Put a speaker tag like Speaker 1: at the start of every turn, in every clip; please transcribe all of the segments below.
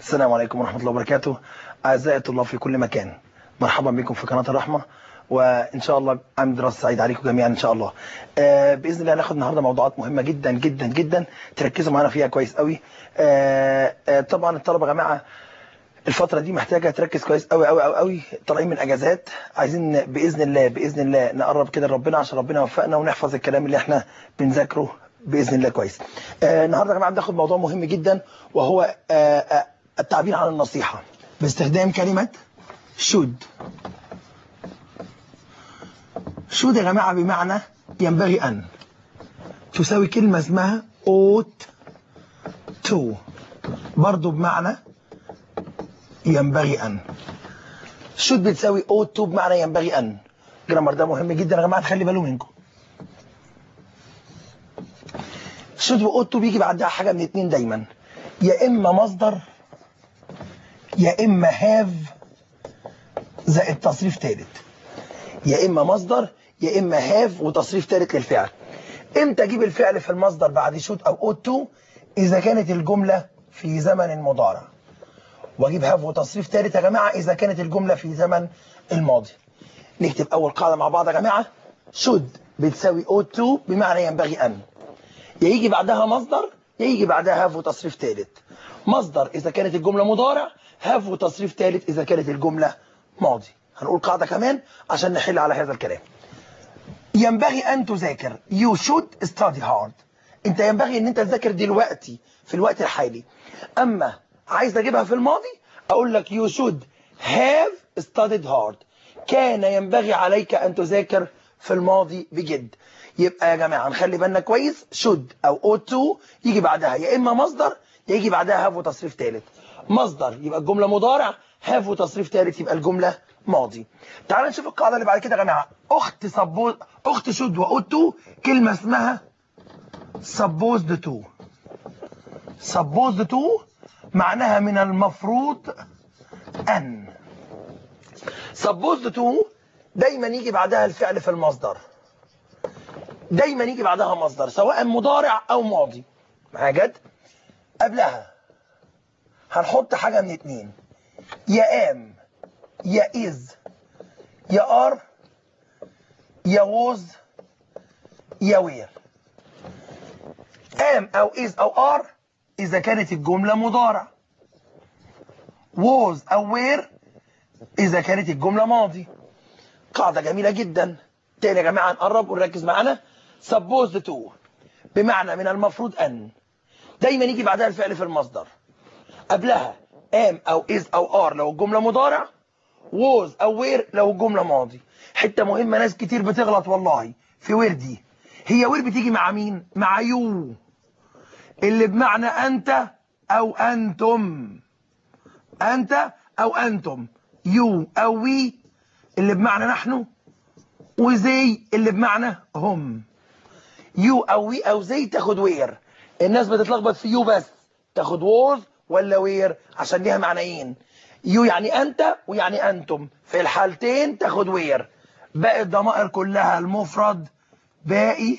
Speaker 1: السلام عليكم ورحمة الله وبركاته أعزائي الطلاب في كل مكان مرحبا بكم في قناة الرحمة وإن شاء الله عام دراسة سعيد عليكم جميعا إن شاء الله آه بإذن الله هناخد النهاردة موضوعات مهمة جدا جدا جدا تركزوا معانا فيها كويس قوي آه آه طبعا الطلبة يا جماعة الفترة دي محتاجة تركز كويس قوي قوي قوي قوي طالعين من اجازات عايزين بإذن الله بإذن الله نقرب كده لربنا عشان ربنا يوفقنا ونحفظ الكلام اللي احنا بنذاكره بإذن الله كويس آه النهاردة يا جماعة بناخد موضوع مهم جدا وهو آه آه التعبير عن النصيحة باستخدام كلمة should should يا جماعة بمعنى ينبغي أن تساوي كلمة اسمها ought to برضو بمعنى ينبغي أن should بتساوي ought to بمعنى ينبغي أن جرامر ده مهم جدا يا جماعة تخلي بالو منكم should و ought to بيجي بعدها حاجة من اتنين دايما يا إما مصدر يا إما have زائد تصريف ثالث يا إما مصدر يا إما have وتصريف ثالث للفعل إمتى أجيب الفعل في المصدر بعد should أو ought to إذا كانت الجملة في زمن المضارع واجيب have وتصريف ثالث يا جماعة إذا كانت الجملة في زمن الماضي نكتب أول قاعدة مع بعض يا جماعة should بتساوي ought to بمعنى ينبغي أن يا يجي بعدها مصدر يا يجي بعدها have وتصريف ثالث مصدر إذا كانت الجملة مضارع have وتصريف ثالث إذا كانت الجملة ماضي هنقول قاعدة كمان عشان نحل على هذا الكلام ينبغي أن تذاكر you should study hard انت ينبغي ان انت تذاكر دلوقتي في الوقت الحالي اما عايز اجيبها في الماضي اقول لك you should have studied hard كان ينبغي عليك ان تذاكر في الماضي بجد يبقى يا جماعة نخلي بالنا كويس should او ought to يجي بعدها يا اما مصدر يا يجي بعدها have وتصريف ثالث مصدر يبقى الجملة مضارع have وتصريف ثالث يبقى الجملة ماضي تعال نشوف القاعدة اللي بعد كده يا جماعة اخت سبوز اخت should و ought to كلمة اسمها supposed to supposed to معناها من المفروض أن supposed to دايما يجي بعدها الفعل في المصدر دايما يجي بعدها مصدر سواء مضارع أو ماضي معايا جد قبلها هنحط حاجة من اتنين يا ام يا از يا ار يا ووز يا وير ام او از او ار اذا كانت الجملة مضارع was او were اذا كانت الجملة ماضي قاعدة جميلة جدا تاني يا جماعة نقرب ونركز معانا supposed to بمعنى من المفروض ان دايما يجي بعدها الفعل في المصدر قبلها am او is او are لو الجملة مضارع was او were لو الجملة ماضي حتة مهمة ناس كتير بتغلط والله في وير دي هي وير بتيجي مع مين مع يو اللي بمعنى أنت أو أنتم أنت أو أنتم يو أو وي اللي بمعنى نحن وزي اللي بمعنى هم يو أو وي أو زي تاخد وير الناس بتتلخبط في يو بس تاخد ووز ولا وير عشان ليها معنيين يو يعني أنت ويعني أنتم في الحالتين تاخد وير باقي الضمائر كلها المفرد باقي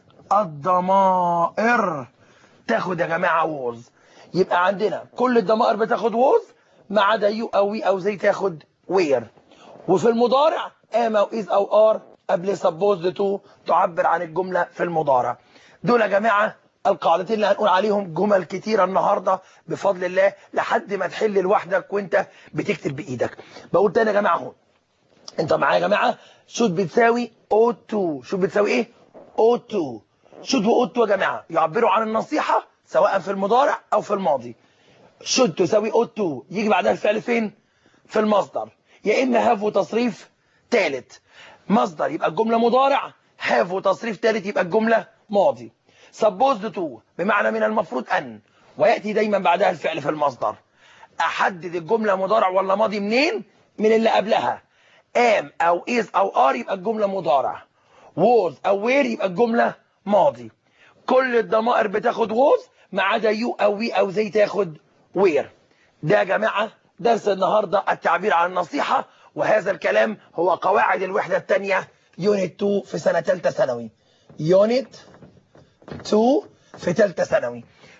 Speaker 1: الضمائر تاخد يا جماعة ووز يبقى عندنا كل الضمائر بتاخد ووز ما عدا يو او وي او زي تاخد وير وفي المضارع ام او از او ار قبل سبوزد تو تعبر عن الجملة في المضارع دول يا جماعة القاعدتين اللي هنقول عليهم جمل كتيرة النهاردة بفضل الله لحد ما تحل لوحدك وانت بتكتب بايدك بقول تاني يا جماعة اهو انت معايا يا جماعة شوت بتساوي او تو شوت بتساوي ايه او تو should و ought to يا جماعة يعبروا عن النصيحة سواء في المضارع أو في الماضي should تساوي ought to يجي بعدها الفعل فين في المصدر يا إما have وتصريف ثالث مصدر يبقى الجملة مضارع have وتصريف ثالث يبقى الجملة ماضي supposed to بمعنى من المفروض أن ويأتي دايما بعدها الفعل في المصدر أحدد الجملة مضارع ولا ماضي منين من اللي قبلها am أو is أو are يبقى الجملة مضارع was أو were يبقى الجملة ماضي كل الضمائر بتاخد ووز ما عدا يو او وي او زي تاخد وير ده يا جماعة درس النهاردة التعبير عن النصيحة وهذا الكلام هو قواعد الوحدة الثانية يونت 2 في سنة ثالثة ثانوي يونت 2 في ثالثة ثانوي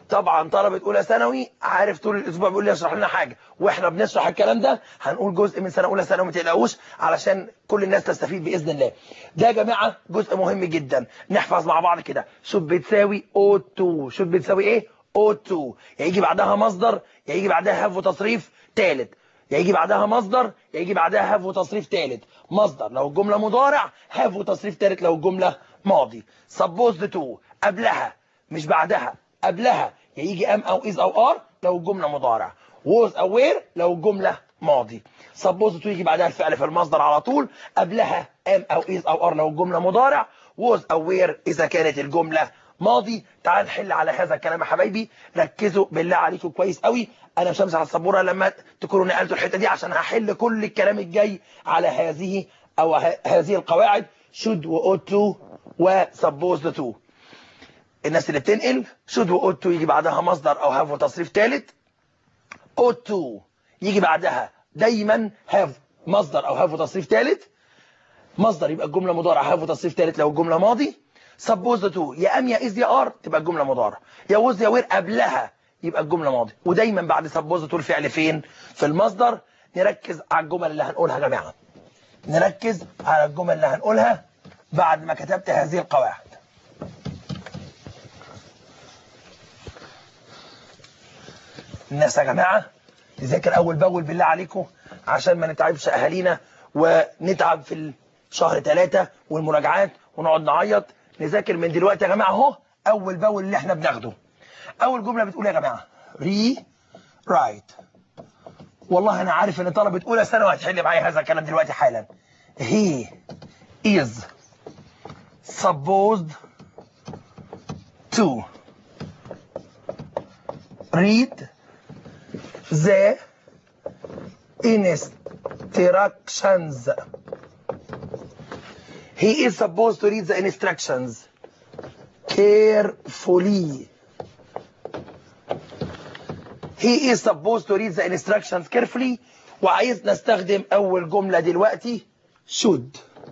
Speaker 1: طبعا طلبه اولى ثانوي عارف طول الاسبوع بيقول لي اشرح لنا حاجه واحنا بنشرح الكلام ده هنقول جزء من سنه اولى ثانوي ما تقلقوش علشان كل الناس تستفيد باذن الله ده يا جماعه جزء مهم جدا نحفظ مع بعض كده شوت بتساوي O2 شوت بتساوي ايه O2 يا يجي بعدها مصدر يا يجي بعدها هاف وتصريف ثالث يا يجي بعدها مصدر يا يجي بعدها هاف وتصريف ثالث مصدر لو الجمله مضارع هاف وتصريف ثالث لو الجمله ماضي supposed to قبلها مش بعدها قبلها يا يجي ام او از او ار لو الجمله مضارع was aware لو الجمله ماضي supposed to يجي بعدها الفعل في المصدر على طول قبلها ام او از او ار لو الجمله مضارع was aware اذا كانت الجمله ماضي تعال نحل على هذا الكلام يا حبايبي ركزوا بالله عليكم كويس قوي انا مش همسح على السبوره لما تكونوا نقلتوا الحته دي عشان هحل كل الكلام الجاي على هذه او ه- هذه القواعد should و ought to و supposed to الناس اللي بتنقل should و ought to يجي بعدها مصدر او have وتصريف ثالث ought to يجي بعدها دايما have مصدر او have وتصريف ثالث مصدر يبقى الجمله مضارع have وتصريف ثالث لو الجمله ماضي supposed to يا ام يا از يا ار تبقى الجمله مضارع يا was يا were قبلها يبقى الجمله ماضي ودايما بعد supposed to الفعل فين في المصدر نركز على الجمل اللي هنقولها يا جماعه نركز على الجمل اللي هنقولها بعد ما كتبت هذه القواعد الناس يا جماعه نذاكر اول باول بالله عليكم عشان ما نتعبش اهالينا ونتعب في شهر ثلاثة والمراجعات ونقعد نعيط نذاكر من دلوقتي يا جماعه اهو اول باول اللي احنا بناخده اول جمله بتقول يا جماعه ري رايت والله انا عارف ان طلبه اولى ثانوي هتحل معايا هذا الكلام دلوقتي حالا he is supposed to read the instructions he is supposed to read the instructions carefully he is supposed to read the instructions carefully وعايز نستخدم اول جملة دلوقتي should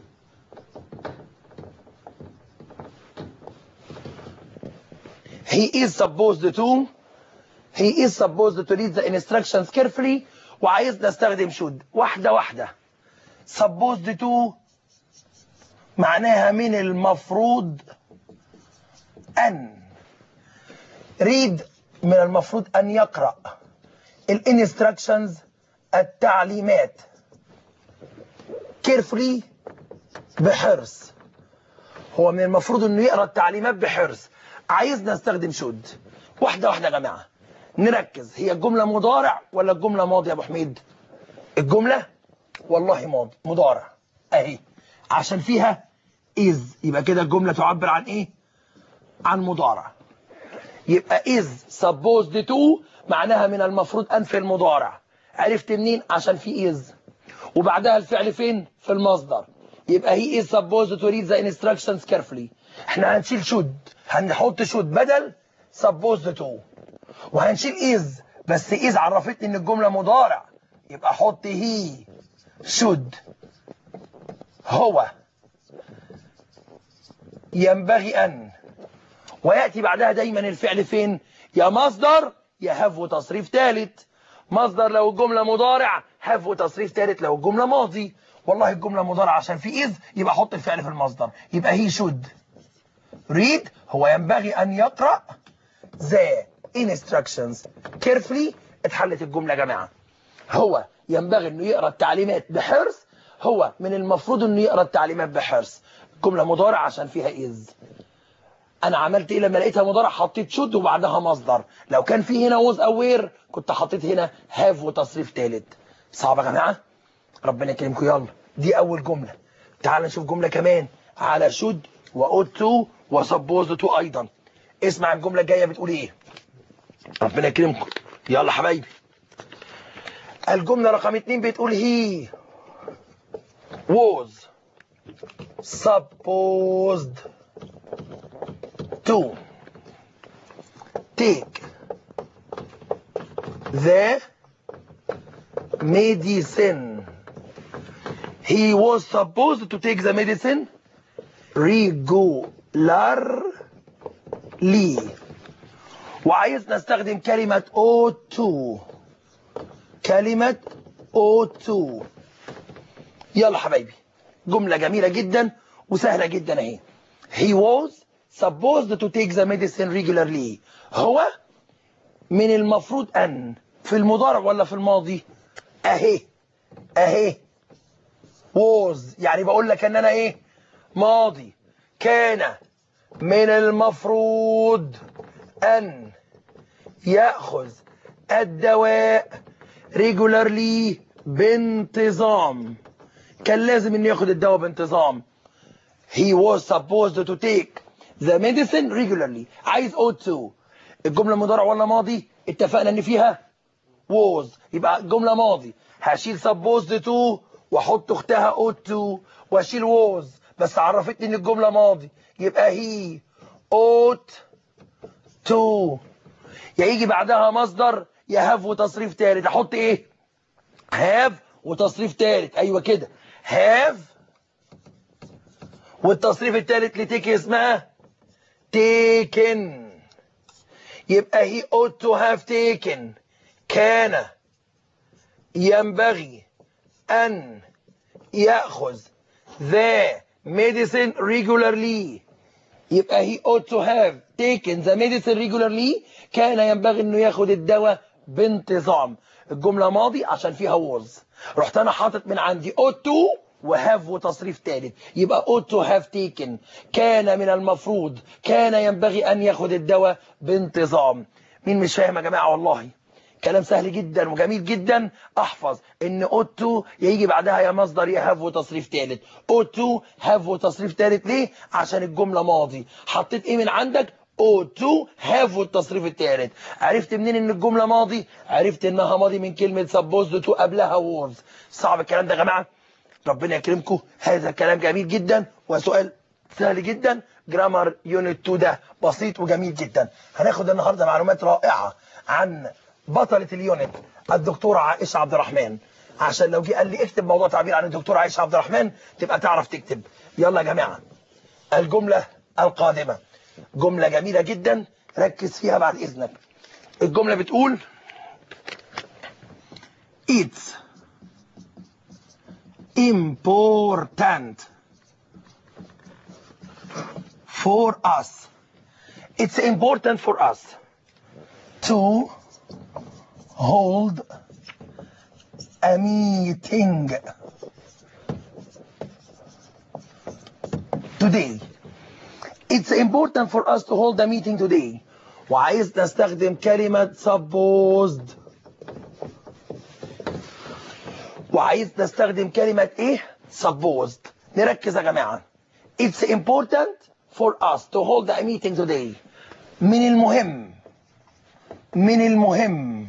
Speaker 1: he is supposed to he is supposed to read the instructions carefully وعايز نستخدم should واحدة واحدة supposed to معناها من المفروض أن read من المفروض أن يقرأ الانستراكشنز التعليمات carefully بحرص هو من المفروض انه يقرا التعليمات بحرص عايز نستخدم شود واحده واحده يا جماعه نركز هي الجمله مضارع ولا الجمله ماضي يا ابو حميد الجمله والله ماضي مضارع اهي عشان فيها is يبقى كده الجمله تعبر عن ايه عن مضارع يبقى is supposed to معناها من المفروض ان في المضارع عرفت منين عشان في is وبعدها الفعل فين في المصدر يبقى he is supposed to read the instructions carefully احنا هنشيل should هنحط should بدل supposed to وهنشيل is بس is عرفتني ان الجملة مضارع يبقى حط he should هو ينبغي أن ويأتي بعدها دايما الفعل فين يا مصدر يا هاف وتصريف ثالث مصدر لو الجملة مضارع هاف وتصريف ثالث لو الجملة ماضي والله الجملة مضارع عشان في إذ يبقى حط الفعل في المصدر يبقى هي should read هو ينبغي أن يقرأ the instructions carefully اتحلت الجملة يا جماعة هو ينبغي أنه يقرأ التعليمات بحرص هو من المفروض أنه يقرأ التعليمات بحرص جملة مضارع عشان فيها إذ انا عملت ايه لما لقيتها مضارع حطيت شود وبعدها مصدر لو كان في هنا ووز اوير كنت حطيت هنا هاف وتصريف ثالث صعب يا جماعه ربنا يكرمكم يلا دي اول جمله تعال نشوف جمله كمان على شود واوت تو وسبوز تو ايضا اسمع الجمله الجايه بتقول ايه ربنا يكرمكم يلا حبايبي الجمله رقم اتنين بتقول هي was supposed to take the medicine. He was supposed to take the medicine regularly. وعايز نستخدم كلمة O2 كلمة O2 يلا حبايبي جملة جميلة جدا وسهلة جدا اهي He was supposed to take the medicine regularly هو من المفروض أن في المضارع ولا في الماضي اهي اهي was يعني بقول لك ان انا ايه ماضي كان من المفروض ان يأخذ الدواء regularly بانتظام كان لازم انه ياخد الدواء بانتظام he was supposed to take the medicine regularly عايز O2 الجملة مضارع ولا ماضي اتفقنا ان فيها was يبقى جملة ماضي هشيل supposed to واحط اختها ought to واشيل was بس عرفتني ان الجملة ماضي يبقى he ought to يا يجي بعدها مصدر يا have وتصريف تالت احط ايه have وتصريف تالت ايوه كده have والتصريف التالت لتيك اسمها taken يبقى he ought to have taken كان ينبغي أن يأخذ the medicine regularly يبقى he ought to have taken the medicine regularly كان ينبغي أنه ياخد الدواء بانتظام الجملة ماضي عشان فيها was رحت أنا حاطط من عندي ought to وهاف وتصريف ثالث يبقى ought to have taken كان من المفروض كان ينبغي أن ياخد الدواء بانتظام مين مش فاهم يا جماعة والله كلام سهل جدا وجميل جدا احفظ ان اوتو يجي بعدها يا مصدر يا هاف وتصريف ثالث اوتو هاف وتصريف ثالث ليه عشان الجمله ماضي حطيت ايه من عندك اوتو هاف والتصريف الثالث عرفت منين ان الجمله ماضي عرفت انها ماضي من كلمه سبوزد تو قبلها وورز صعب الكلام ده يا جماعه ربنا يكرمكم هذا كلام جميل جدا وسؤال سهل جدا جرامر يونت 2 ده بسيط وجميل جدا هناخد النهارده معلومات رائعه عن بطلة اليونت الدكتورة عائشة عبد الرحمن عشان لو جه قال لي اكتب موضوع تعبير عن الدكتورة عائشة عبد الرحمن تبقى تعرف تكتب يلا يا جماعة الجملة القادمة جملة جميلة جدا ركز فيها بعد إذنك الجملة بتقول It's important for us It's important for us to hold a meeting today. It's important for us to hold a meeting today. وعايز نستخدم كلمة supposed وعايز نستخدم كلمة ايه؟ supposed نركز يا جماعة. It's important for us to hold a meeting today. من المهم من المهم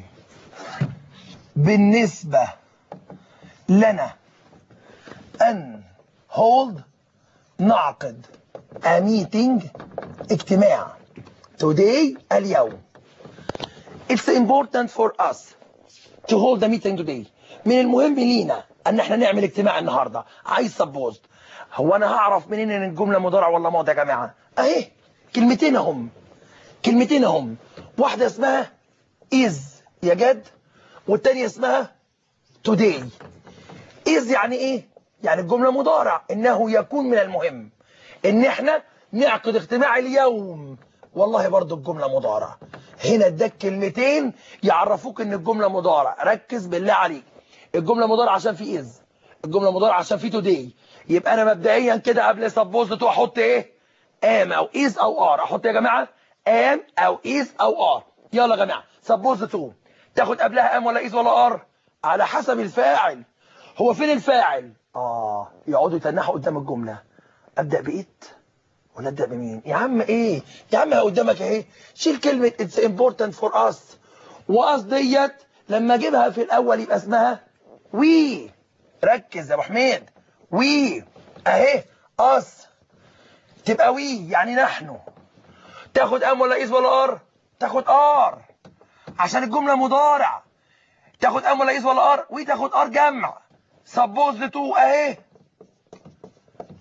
Speaker 1: بالنسبة لنا أن hold نعقد a meeting اجتماع today اليوم It's important for us to hold a meeting today من المهم لينا أن احنا نعمل اجتماع النهاردة عايز supposed هو أنا هعرف منين إن الجملة مضارع ولا ماضي يا جماعة أهي كلمتين هم كلمتين هم واحدة اسمها is يا جد والتانية اسمها today is يعني ايه يعني الجملة مضارع انه يكون من المهم ان احنا نعقد اجتماع اليوم والله برضو الجملة مضارع هنا اداك كلمتين يعرفوك ان الجملة مضارع ركز بالله عليك الجملة مضارع عشان في is الجملة مضارع عشان في today يبقى انا مبدئيا كده قبل supposed تو احط ايه am او is او are احط يا جماعة am او is او are يلا يا جماعة supposed to تاخد قبلها am ولا is ولا are على حسب الفاعل هو فين الفاعل اه يقعدوا يتنحوا قدام الجملة ابدأ بإيت ولا ابدأ بمين يا عم ايه يا عم قدامك اهي شيل كلمة it's important for us واس ديت لما اجيبها في الاول يبقى اسمها وي ركز يا ابو حميد وي اهي اس تبقى وي يعني نحن تاخد ام ولا از ولا ار تاخد ار عشان الجملة مضارع تاخد ام ولا از ولا ار وي تاخد ار جمع سبوز تو اهي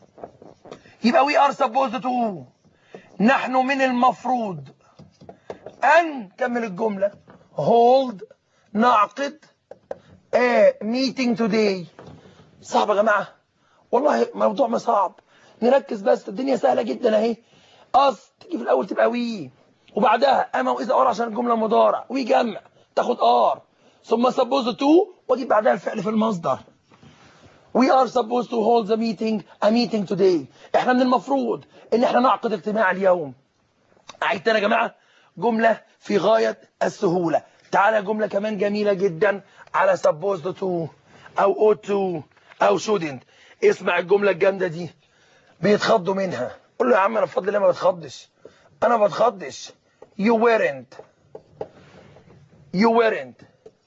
Speaker 1: يبقى وي ار سبوز تو نحن من المفروض ان كمل الجملة hold نعقد a meeting today صعب يا جماعة والله موضوع ما صعب نركز بس الدنيا سهلة جدا اهي اس تيجي في الاول تبقى وي وبعدها اما واذا ار عشان الجملة مضارع ويجمع تاخد ار ثم suppose to واجيب بعدها الفعل في المصدر We are supposed to hold the meeting a meeting today احنا من المفروض ان احنا نعقد اجتماع اليوم اعيد تاني يا جماعة جملة في غاية السهولة تعالى جملة كمان جميلة جدا على supposed to او ought to او shouldn't اسمع الجملة الجامدة دي بيتخضوا منها قول له يا عم انا بفضل الله ما بتخضش انا ما بتخضش you weren't you weren't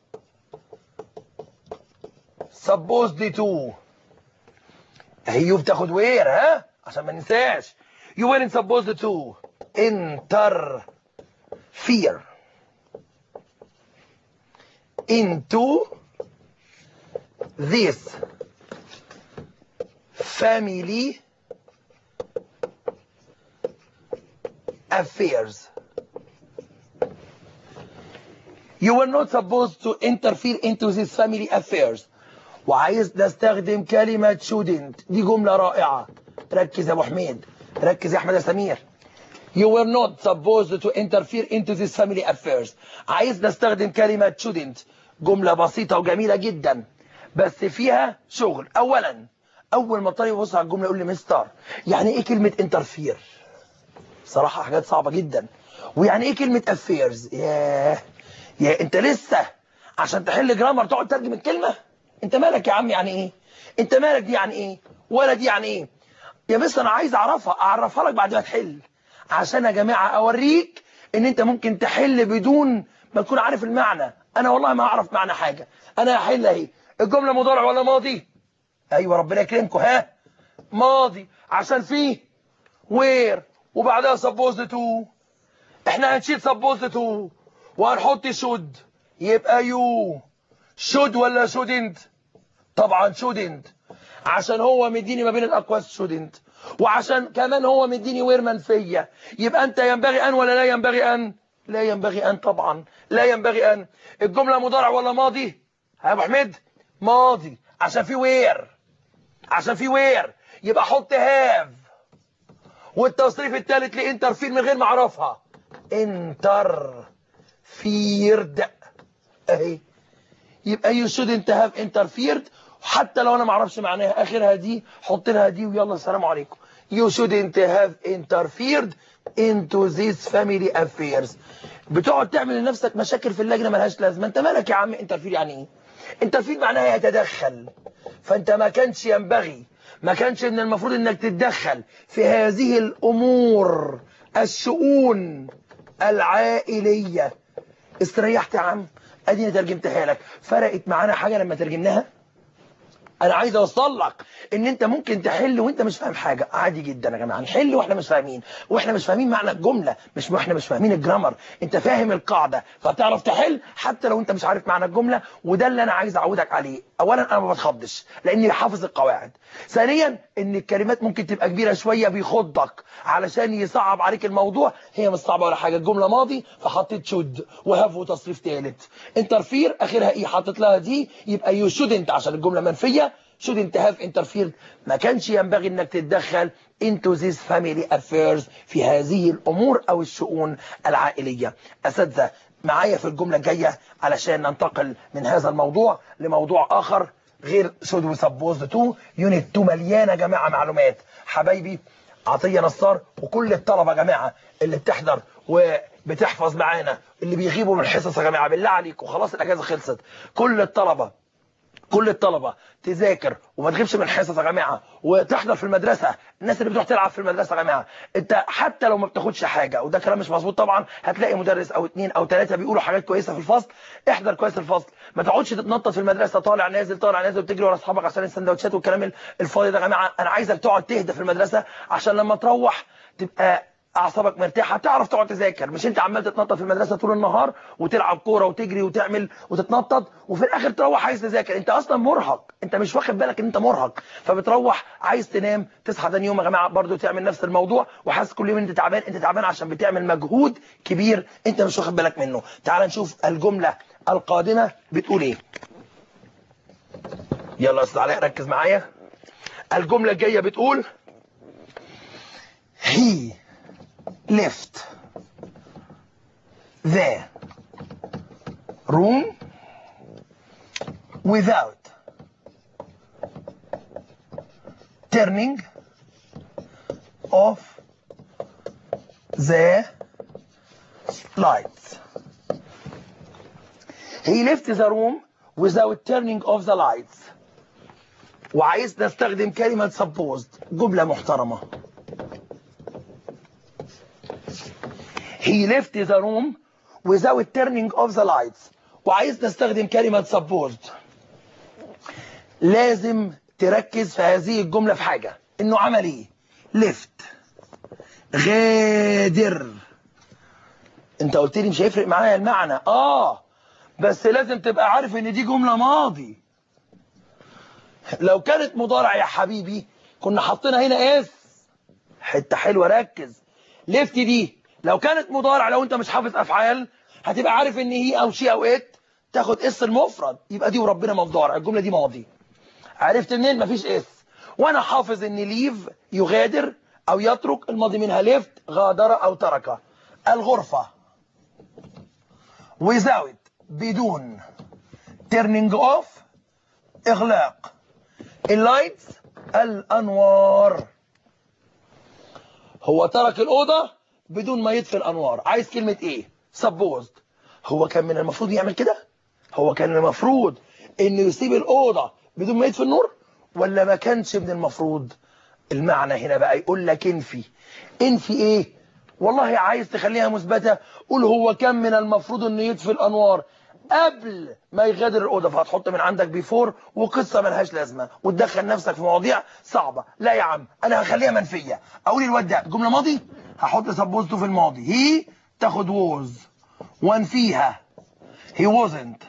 Speaker 1: supposed to هي يو بتاخد وير ها عشان ما ننساش you weren't supposed to interfere into this family affairs you were not supposed to interfere into this family affairs وعايز نستخدم كلمة shouldn't دي جملة رائعة ركز يا ابو حميد ركز يا احمد يا سمير You were not supposed to interfere into this family affairs عايز نستخدم كلمة shouldn't جملة بسيطة وجميلة جدا بس فيها شغل اولا اول ما الطالب يبص على الجملة يقول لي مستر يعني ايه كلمة interfere صراحة حاجات صعبة جدا ويعني ايه كلمة affairs ياه يا انت لسه عشان تحل جرامر تقعد ترجم الكلمة انت مالك يا عم يعني ايه انت مالك دي يعني ايه ولا دي يعني ايه يا بس انا عايز اعرفها اعرفها لك بعد ما تحل عشان يا جماعة اوريك ان انت ممكن تحل بدون ما تكون عارف المعنى انا والله ما اعرف معنى حاجة انا هحل اهي الجملة مضارع ولا ماضي ايوه ربنا يكرمكم ها ماضي عشان فيه وير وبعدها supposed to احنا هنشيل supposed to وهنحط should يبقى يو should ولا shouldn't طبعا shouldn't عشان هو مديني ما بين الاقواس shouldn't وعشان كمان هو مديني وير منفية يبقى انت ينبغي ان ولا لا ينبغي ان لا ينبغي ان طبعا لا ينبغي ان الجملة مضارع ولا ماضي يا ابو حميد ماضي عشان في وير عشان في وير يبقى حط هاف والتصريف الثالث لانترفير من غير ما اعرفها انترفيرد اهي يبقى you shouldn't have interfered حتى لو انا ما اعرفش معناها اخرها دي حط لها دي ويلا السلام عليكم you shouldn't have interfered into these family affairs بتقعد تعمل لنفسك مشاكل في اللجنه ملهاش لازمه انت مالك يا عم انترفير يعني ايه انترفير معناها يتدخل فانت ما كانش ينبغي ما كانش ان المفروض انك تتدخل في هذه الامور الشؤون العائليه استريحت يا عم اديني ترجمتها لك فرقت معانا حاجه لما ترجمناها انا عايز اوصل لك ان انت ممكن تحل وانت مش فاهم حاجه عادي جدا يا جماعه نحل واحنا مش فاهمين واحنا مش فاهمين معنى الجمله مش احنا مش فاهمين الجرامر انت فاهم القاعده فبتعرف تحل حتى لو انت مش عارف معنى الجمله وده اللي انا عايز اعودك عليه اولا انا ما بتخضش لاني حافظ القواعد ثانيا ان الكلمات ممكن تبقى كبيره شويه بيخضك علشان يصعب عليك الموضوع هي مش صعبه ولا حاجه الجمله ماضي فحطيت شود وهاف وتصريف ثالث انترفير اخرها ايه حطيت لها دي يبقى يو شودنت عشان الجمله منفيه shouldn't have interfered ما كانش ينبغي انك تتدخل into this family affairs في هذه الامور او الشؤون العائلية اساتذه معايا في الجملة الجاية علشان ننتقل من هذا الموضوع لموضوع اخر غير should we supposed to unit 2 مليانة جماعة معلومات حبايبي عطية نصار وكل الطلبة جماعة اللي بتحضر وبتحفظ معانا اللي بيغيبوا من الحصص يا جماعة بالله عليكم خلاص الاجازة خلصت كل الطلبة كل الطلبة تذاكر وما تغيبش من الحصص يا جماعه وتحضر في المدرسه الناس اللي بتروح تلعب في المدرسه يا جماعه انت حتى لو ما بتاخدش حاجه وده كلام مش مظبوط طبعا هتلاقي مدرس او اتنين او ثلاثه بيقولوا حاجات كويسه في الفصل احضر كويس الفصل ما تقعدش تتنطط في المدرسه طالع نازل طالع نازل وتجري ورا اصحابك عشان السندوتشات والكلام الفاضي ده يا جماعه انا عايزك تقعد تهدى في المدرسه عشان لما تروح تبقى اعصابك مرتاحه تعرف تقعد تذاكر مش انت عمال تتنطط في المدرسه طول النهار وتلعب كوره وتجري وتعمل وتتنطط وفي الاخر تروح عايز تذاكر انت اصلا مرهق انت مش واخد بالك ان انت مرهق فبتروح عايز تنام تصحى تاني يوم يا جماعه برضه تعمل نفس الموضوع وحاسس كل يوم انت تعبان انت تعبان عشان بتعمل مجهود كبير انت مش واخد بالك منه تعال نشوف الجمله القادمه بتقول ايه يلا يا استاذ علاء ركز معايا الجمله الجايه بتقول he left the room without turning off the lights. He left the room without turning off the lights. وعايز نستخدم كلمة supposed جملة محترمة. He left the room without turning off the lights. وعايز نستخدم كلمة supposed. لازم تركز في هذه الجملة في حاجة. انه عمل ايه؟ left. غادر. انت قلت لي مش هيفرق معايا المعنى. اه بس لازم تبقى عارف ان دي جملة ماضي. لو كانت مضارع يا حبيبي كنا حطينا هنا اس. حتة حلوة ركز. ليفت دي لو كانت مضارع لو انت مش حافظ افعال هتبقى عارف ان هي او شي او ات تاخد اس المفرد يبقى دي وربنا مضارع الجمله دي ماضي عرفت منين مفيش اس وانا حافظ ان ليف يغادر او يترك الماضي منها ليفت غادر او ترك الغرفه without بدون turning off اغلاق اللايتس الانوار هو ترك الأوضة بدون ما يطفي الأنوار عايز كلمة إيه supposed هو كان من المفروض يعمل كده هو كان المفروض إنه يسيب الأوضة بدون ما يطفي النور ولا ما كانش من المفروض المعنى هنا بقى يقول لك انفي انفي إيه والله عايز تخليها مثبتة قول هو كان من المفروض إنه يطفي الأنوار قبل ما يغادر الأوضة فهتحط من عندك بيفور وقصة ملهاش لازمة وتدخل نفسك في مواضيع صعبة لا يا عم أنا هخليها منفية أقول الواد ده جملة ماضي هحط سبوزته في الماضي هي تاخد ووز وانفيها he wasn't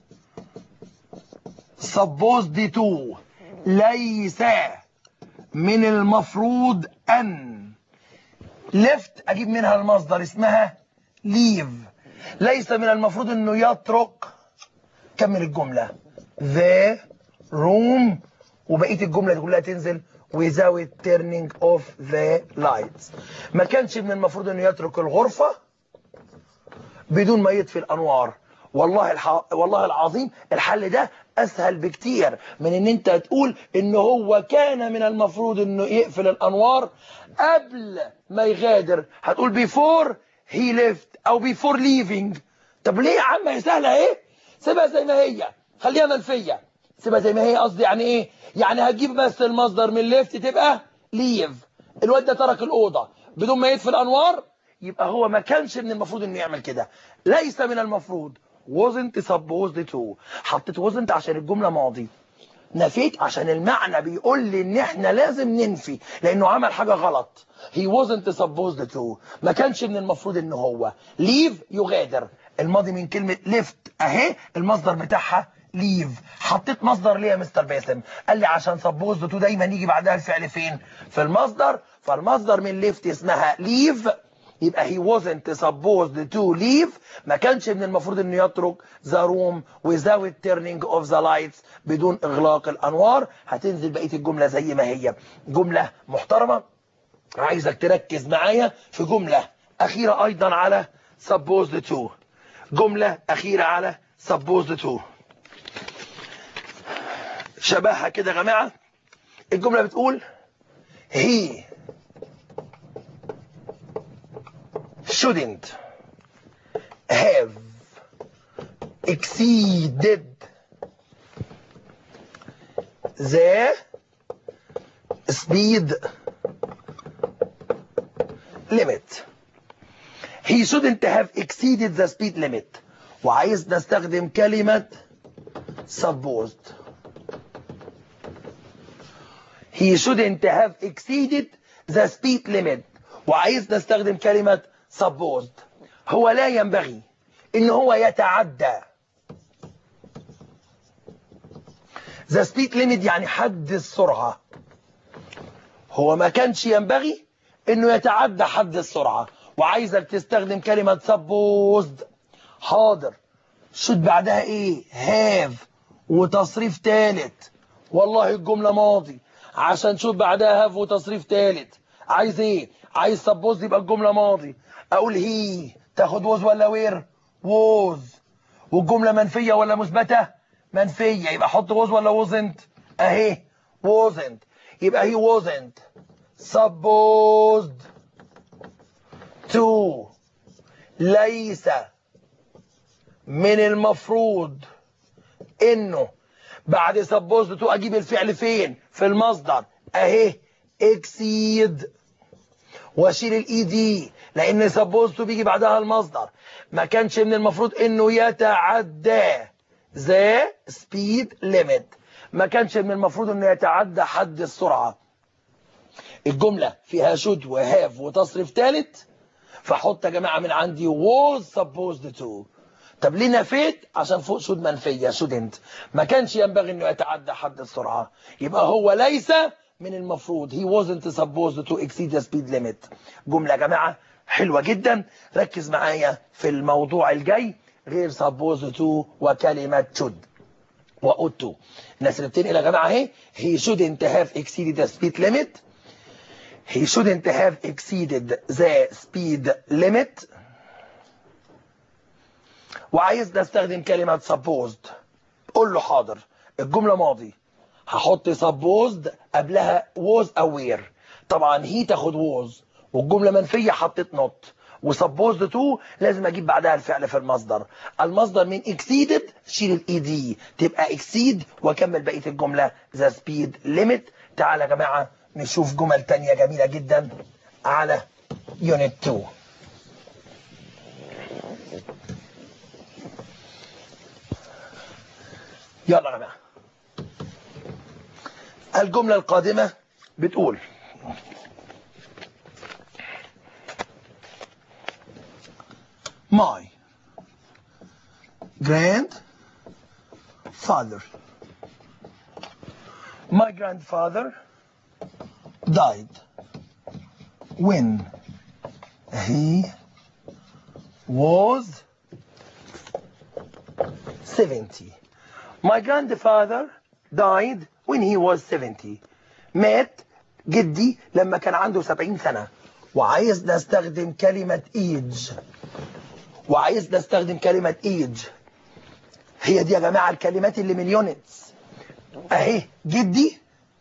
Speaker 1: supposed to ليس من المفروض أن left أجيب منها المصدر اسمها leave ليس من المفروض انه يترك كمل الجملة the room وبقية الجملة دي كلها تنزل without turning off the lights ما كانش من المفروض انه يترك الغرفة بدون ما يطفي الانوار والله الح... والله العظيم الحل ده اسهل بكتير من ان انت تقول ان هو كان من المفروض انه يقفل الانوار قبل ما يغادر هتقول before he left او before leaving طب ليه يا عم هي سهله ايه سيبها زي ما هي خليها منفيه سيبها زي ما هي قصدي يعني ايه يعني هتجيب بس المصدر من left تبقى leave الواد ده ترك الاوضه بدون ما يطفي الانوار يبقى هو ما كانش من المفروض انه يعمل كده ليس من المفروض wasn't supposed to حطيت wasn't عشان الجمله ماضي نفيت عشان المعنى بيقول لي ان احنا لازم ننفي لانه عمل حاجة غلط he wasn't supposed to ما كانش من المفروض ان هو leave يغادر الماضي من كلمة left اهي المصدر بتاعها leave حطيت مصدر ليه يا مستر باسم قال لي عشان supposed to دايما يجي بعدها الفعل فين في المصدر فالمصدر من left اسمها leave يبقى he wasn't supposed to leave ما كانش من المفروض انه يترك the room without turning off the lights بدون اغلاق الانوار هتنزل بقية الجملة زي ما هي جملة محترمة عايزك تركز معايا في جملة اخيرة ايضا على supposed to جملة اخيرة على supposed to شبهها كده يا جماعة الجملة بتقول he shouldn't have exceeded the speed limit he shouldn't have exceeded the speed limit وعايز نستخدم كلمة supposed he shouldn't have exceeded the speed limit وعايز نستخدم كلمة supposed هو لا ينبغي ان هو يتعدى the speed limit يعني حد السرعة هو ما كانش ينبغي انه يتعدى حد السرعة وعايزك تستخدم كلمة supposed حاضر شد بعدها ايه have وتصريف ثالث والله الجملة ماضي عشان شوف بعدها have وتصريف ثالث عايز ايه عايز suppose يبقى الجملة ماضي اقول هي تاخد was ولا وير was والجملة منفية ولا مثبتة منفية يبقى حط was ولا wasn't اهي wasn't يبقى he wasn't supposed to ليس من المفروض انه بعد supposed to اجيب الفعل فين في المصدر اهي exceed واشيل الاي دي لان supposed to بيجي بعدها المصدر ما كانش من المفروض انه يتعدى the speed limit ما كانش من المفروض انه يتعدى حد السرعة الجملة فيها should وهاف وتصريف ثالث فحط يا جماعة من عندي was supposed to طب ليه نفيت عشان فوق شود منفية shouldn't ما كانش ينبغي انه يتعدى حد السرعة يبقى هو ليس من المفروض he wasn't supposed to exceed the speed limit جملة يا جماعة حلوة جدا ركز معايا في الموضوع الجاي غير supposed to وكلمة should وought to الناس اللي بتنقل يا جماعة اهي he shouldn't have exceeded the speed limit he shouldn't have exceeded the speed limit وعايز نستخدم كلمة supposed قول له حاضر الجملة ماضي هحط supposed قبلها was aware طبعا هي تاخد was والجملة منفية حطيت not وسبوزد تو لازم اجيب بعدها الفعل في المصدر المصدر من exceeded شيل الاي دي تبقى exceed واكمل بقيه الجمله the speed limit تعالى يا جماعه نشوف جمل تانية جميله جدا على يونت 2 يلا يا جماعه الجمله القادمه بتقول my grandfather my grandfather died when he was 70 my grandfather died when he was 70 مات جدي لما كان عنده 70 سنة وعايز نستخدم كلمة age وعايز نستخدم كلمة age هي دي يا جماعة الكلمات اللي من يونتس اهي جدي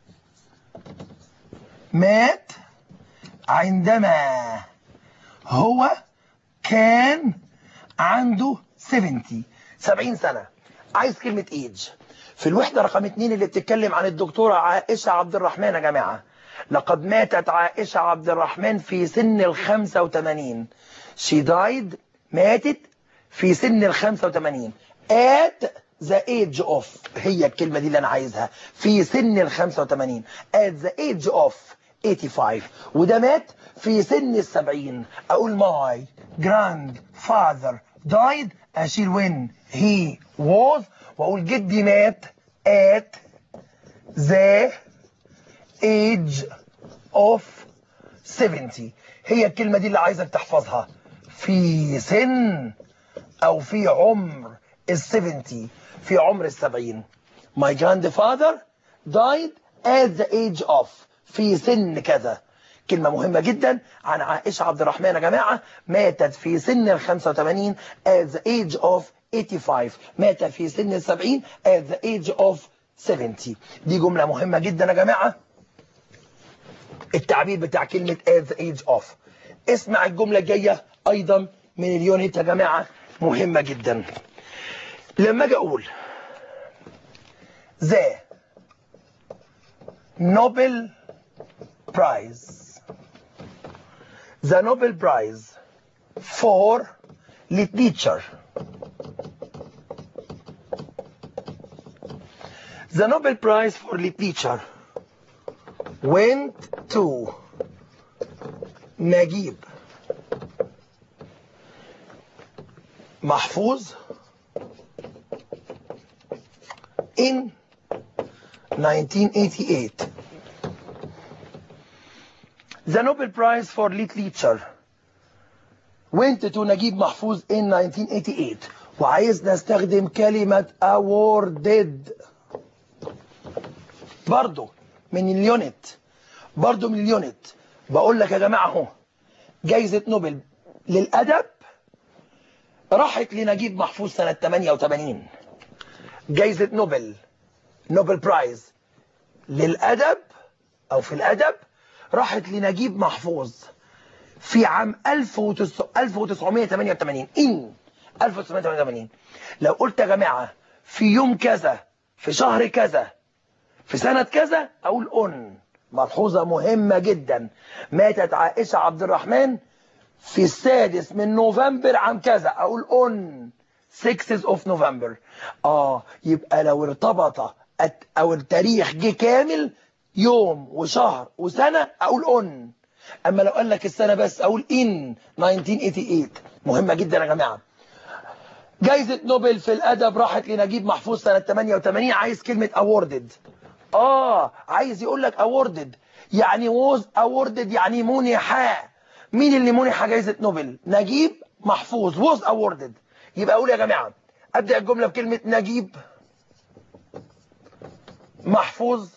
Speaker 1: مات عندما هو كان عنده 70 70 سنة عايز كلمة age في الوحدة رقم 2 اللي بتتكلم عن الدكتورة عائشة عبد الرحمن يا جماعة لقد ماتت عائشة عبد الرحمن في سن ال 85 she died ماتت في سن ال 85 at the age of هي الكلمة دي اللي أنا عايزها في سن ال 85 at the age of 85 وده مات في سن ال 70 أقول my grandfather died أشيل when he was وأقول جدي مات at the age of 70 هي الكلمة دي اللي عايزك تحفظها في سن او في عمر ال 70 في عمر ال 70 my grandfather died at the age of في سن كذا كلمة مهمة جدا عن عائشة عبد الرحمن يا جماعة ماتت في سن ال 85 at the age of 85 مات في سن ال 70 at the age of 70 دي جملة مهمة جدا يا جماعة التعبير بتاع كلمة at the age of اسمع الجملة الجاية ايضا من اليونت يا جماعة مهمة جدا لما اجي اقول the Nobel Prize the Nobel Prize for literature the Nobel Prize for literature went to نجيب محفوظ in 1988 The Nobel Prize for Literature went to نجيب محفوظ in 1988 وعايز نستخدم كلمة awarded برضو من اليونت برضو من اليونت بقول لك يا جماعة اهو جايزة نوبل للأدب راحت لنجيب محفوظ سنة 88 جايزة نوبل نوبل برايز للأدب أو في الأدب راحت لنجيب محفوظ في عام 1988 إن 1988 لو قلت يا جماعة في يوم كذا في شهر كذا في سنة كذا أقول أن ملحوظة مهمة جدا ماتت عائشة عبد الرحمن في السادس من نوفمبر عام كذا أقول أن 6 of November آه يبقى لو ارتبط أو التاريخ جه كامل يوم وشهر وسنة أقول أن أما لو قال لك السنة بس أقول إن 1988 مهمة جدا يا جماعة جايزة نوبل في الأدب راحت لنجيب محفوظ سنة 88 عايز كلمة awarded آه عايز يقول لك awarded يعني was awarded يعني منح مين اللي منح جايزة نوبل نجيب محفوظ was awarded يبقى أقول يا جماعة أبدأ الجملة بكلمة نجيب محفوظ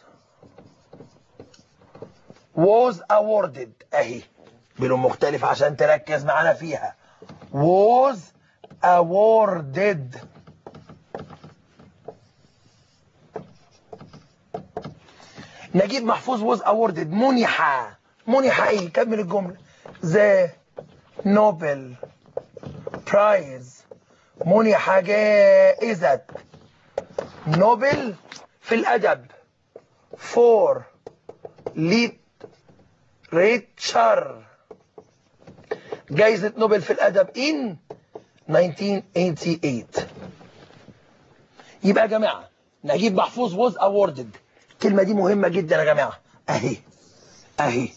Speaker 1: was awarded اهي بلون مختلف عشان تركز معانا فيها was awarded نجيب محفوظ was awarded منح منح ايه كمل الجملة the Nobel Prize منح جائزة نوبل في الأدب for literature جائزة نوبل في الأدب in 1988 يبقى يا جماعة نجيب محفوظ was awarded الكلمة دي مهمة جدا يا جماعة أهي أهي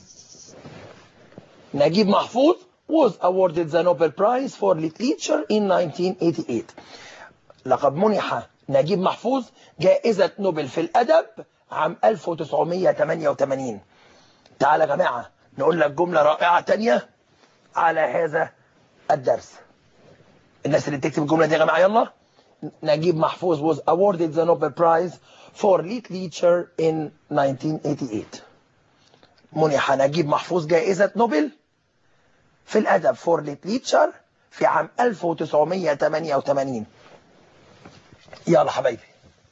Speaker 1: نجيب محفوظ was awarded the Nobel Prize for Literature in 1988 لقد منح نجيب محفوظ جائزة نوبل في الأدب عام 1988 تعال يا جماعة نقول لك جملة رائعة تانية على هذا الدرس الناس اللي بتكتب الجملة دي يا جماعة يلا نجيب محفوظ was awarded the Nobel Prize for Literature in 1988 منح نجيب محفوظ جائزة نوبل في الأدب for Literature في عام 1988 يلا حبايبي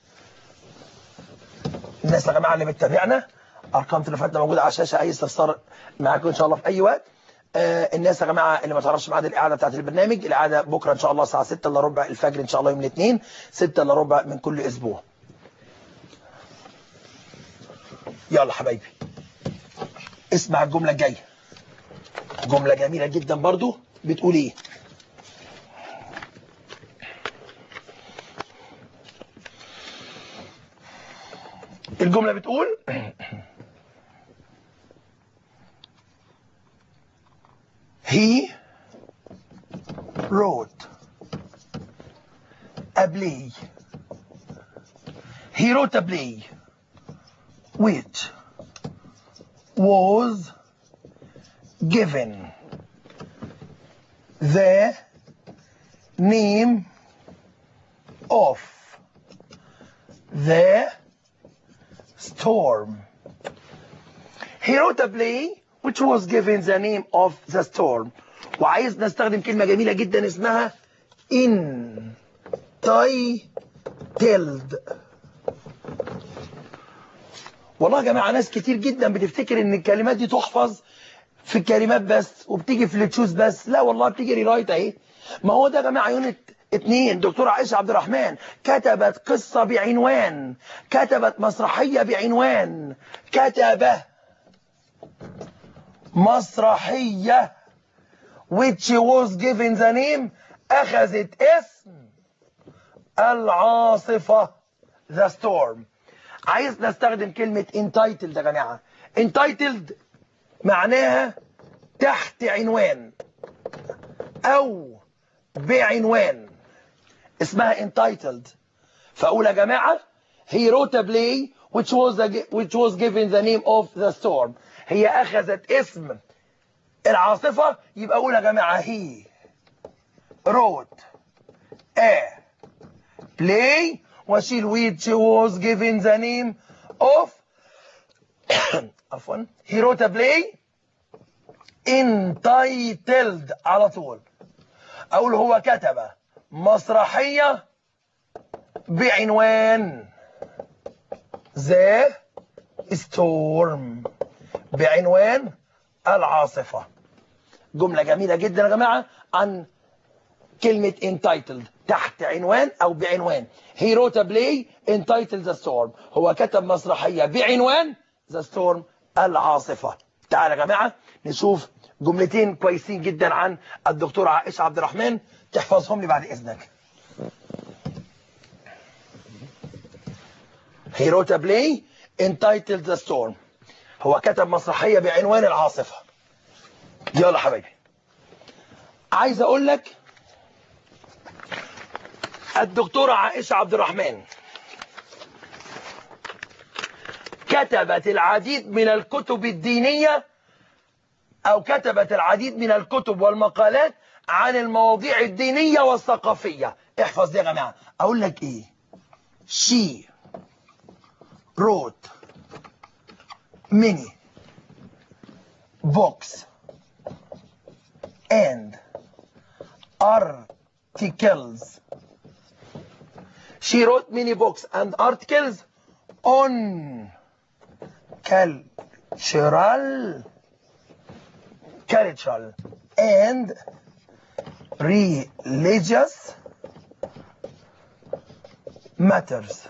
Speaker 1: الناس يا جماعة اللي بتتابعنا أرقام تليفوناتنا موجودة على الشاشة أي استفسار معاكم إن شاء الله في أي وقت آه الناس يا جماعة اللي ما تعرفش ميعاد الإعادة بتاعت البرنامج الإعادة بكرة إن شاء الله الساعة 6 إلا ربع الفجر إن شاء الله يوم الاثنين 6 إلا ربع من كل أسبوع يلا حبايبي اسمع الجملة الجاية جملة جميلة جدا برضو بتقول ايه الجملة بتقول he wrote a play he wrote a play which was given the name of the storm. He wrote a play which was given the name of the storm. وعايز نستخدم كلمة جميلة جدا اسمها entitled والله يا جماعة ناس كتير جدا بتفتكر ان الكلمات دي تحفظ في الكلمات بس وبتيجي في التشوز بس لا والله بتيجي ريرايت اهي ما هو ده يا جماعة يونت اتنين دكتورة عائشة عبد الرحمن كتبت قصة بعنوان كتبت مسرحية بعنوان كتب مسرحية which was given the name أخذت اسم العاصفة the storm عايز نستخدم كلمة entitled يا جماعة entitled معناها تحت عنوان او بعنوان اسمها entitled فاقول يا جماعه he wrote a play which was the, which was given the name of the storm هي اخذت اسم العاصفه يبقى اقول يا جماعه he wrote a play واشيل which was given the name of عفوا he wrote a play entitled على طول اقول هو كتب مسرحية بعنوان The Storm بعنوان العاصفة جملة جميلة جدا يا جماعة عن كلمة entitled تحت عنوان أو بعنوان He wrote a play entitled The Storm هو كتب مسرحية بعنوان The Storm العاصفة تعالى يا جماعة نشوف جملتين كويسين جدا عن الدكتورة عائشة عبد الرحمن تحفظهم لي بعد إذنك He wrote a play entitled The Storm هو كتب مسرحية بعنوان العاصفة يلا حبايبي عايز اقول لك الدكتورة عائشة عبد الرحمن كتبت العديد من الكتب الدينية او كتبت العديد من الكتب والمقالات عن المواضيع الدينية والثقافية احفظ دي يا جماعة اقول لك ايه she wrote many books and articles she wrote many books and articles on cultural cultural and religious matters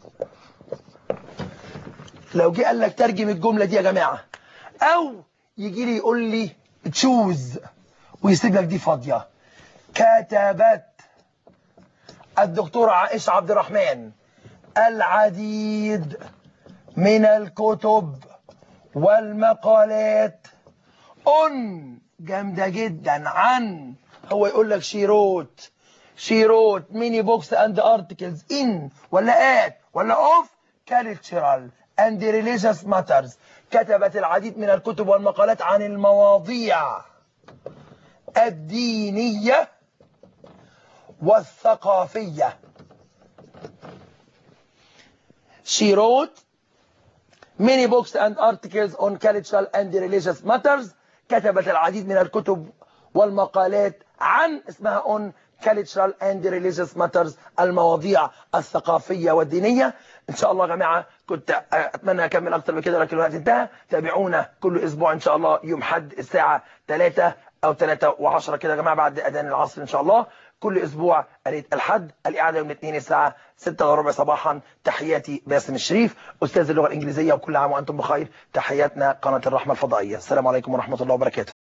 Speaker 1: لو جه قال لك ترجم الجملة دي يا جماعة او يجي لي يقول لي تشوز ويسيب لك دي فاضية كتبت الدكتورة عائشة عبد الرحمن العديد من الكتب والمقالات on جامدة جدا عن هو يقول لك she wrote she wrote many books and articles in ولا at ولا of cultural and religious matters كتبت العديد من الكتب والمقالات عن المواضيع الدينية والثقافية She wrote many books and articles on cultural and religious matters كتبت العديد من الكتب والمقالات عن اسمها on cultural and religious matters المواضيع الثقافية والدينية ان شاء الله يا جماعة كنت اتمنى اكمل اكتر من كده لكن الوقت انتهى تابعونا كل اسبوع ان شاء الله يوم حد الساعة 3 او 3 و10 كده يا جماعة بعد اذان العصر ان شاء الله كل اسبوع قريت الحد الاعاده يوم الاثنين الساعه 6 وربع صباحا تحياتي باسم الشريف استاذ اللغه الانجليزيه وكل عام وانتم بخير تحياتنا قناه الرحمه الفضائيه السلام عليكم ورحمه الله وبركاته